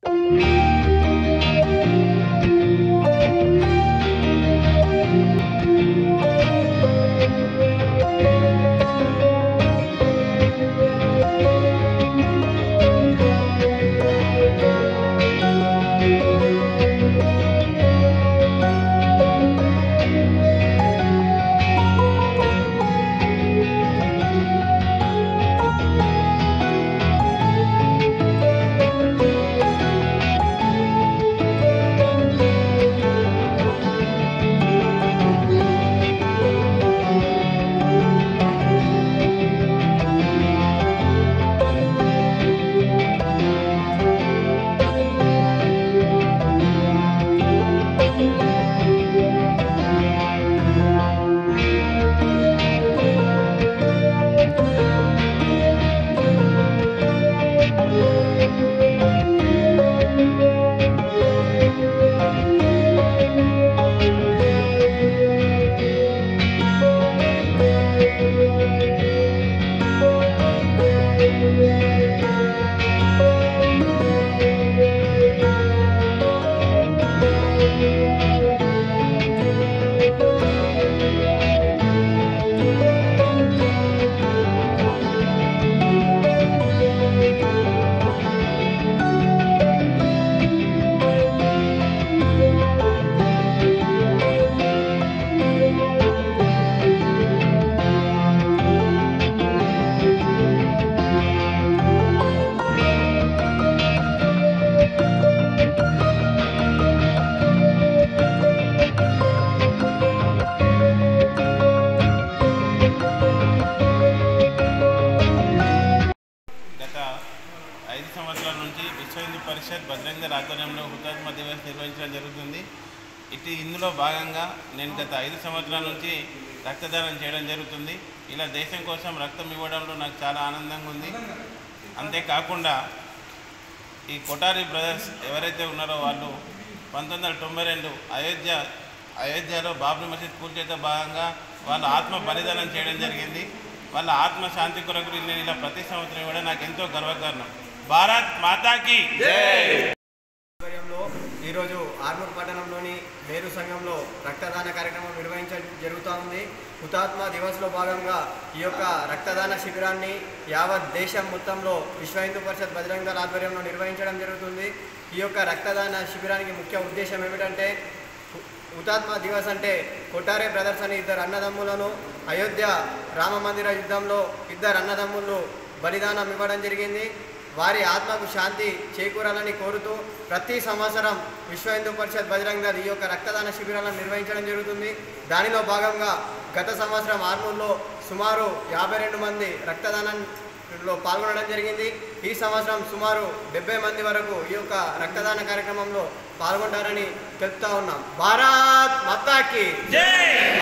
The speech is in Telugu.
గత ఐదు సంవత్సరాల నుంచి విశ్వ హిందూ పరిషత్ భద్రంగర్ ఆధ్వర్యంలో హుతాత్మ దివస్ నిర్వహించడం జరుగుతుంది ఇటు ఇందులో భాగంగా నేను గత ఐదు సంవత్సరాల నుంచి రక్తదానం చేయడం జరుగుతుంది ఇలా దేశం కోసం రక్తం ఇవ్వడంలో నాకు చాలా ఆనందంగా ఉంది అంతేకాకుండా ఈ కొటారి బ్రదర్స్ ఎవరైతే ఉన్నారో వాళ్ళు పంతొమ్మిది వందల తొంభై రెండు అయోధ్య అయోధ్యలో బాబ్రీ మసీద్ కూల్చేత భాగంగా వాళ్ళ ఆత్మ బలిదానం చేయడం జరిగింది వాళ్ళ ఆత్మ శాంతి కొరకు నేను ఇలా ప్రతి సంవత్సరం కూడా నాకు ఎంతో గర్వకారణం భారత్ మాతాకి ఆధ్వర్యంలో ఈరోజు ఆర్మూర్ పట్టణంలోని వేరు సంఘంలో రక్తదాన కార్యక్రమం నిర్వహించడం జరుగుతూ ఉంది హుతాత్మ దివస్లో భాగంగా ఈ యొక్క రక్తదాన శిబిరాన్ని యావత్ దేశం మొత్తంలో విశ్వ హిందూ పరిషత్ బజరంగ దళ ఆధ్వర్యంలో నిర్వహించడం జరుగుతుంది ఈ యొక్క రక్తదాన శిబిరానికి ముఖ్య ఉద్దేశం ఏమిటంటే హు- హుతాత్మ దివస్ అంటే కొట్టారే బ్రదర్స్ అని ఇద్దరు అన్నదమ్ములను అయోధ్య రామ మందిర యుద్ధంలో ఇద్దరు అన్నదమ్ములు బలిదానం ఇవ్వడం జరిగింది వారి ఆత్మకు శాంతి చేకూరాలని కోరుతూ ప్రతి సంవత్సరం విశ్వ హిందూ పరిషత్ బజరంగ దళ్ ఈ యొక్క రక్తదాన శిబిరాలను నిర్వహించడం జరుగుతుంది దానిలో భాగంగా గత సంవత్సరం ఆర్మూర్లో సుమారు యాభై రెండు మంది రక్తదానంలో పాల్గొనడం జరిగింది ఈ సంవత్సరం సుమారు డెబ్బై మంది వరకు ఈ యొక్క రక్తదాన కార్యక్రమంలో పాల్గొంటారని తెలుపుతా ఉన్నాం భారత్ మతాకి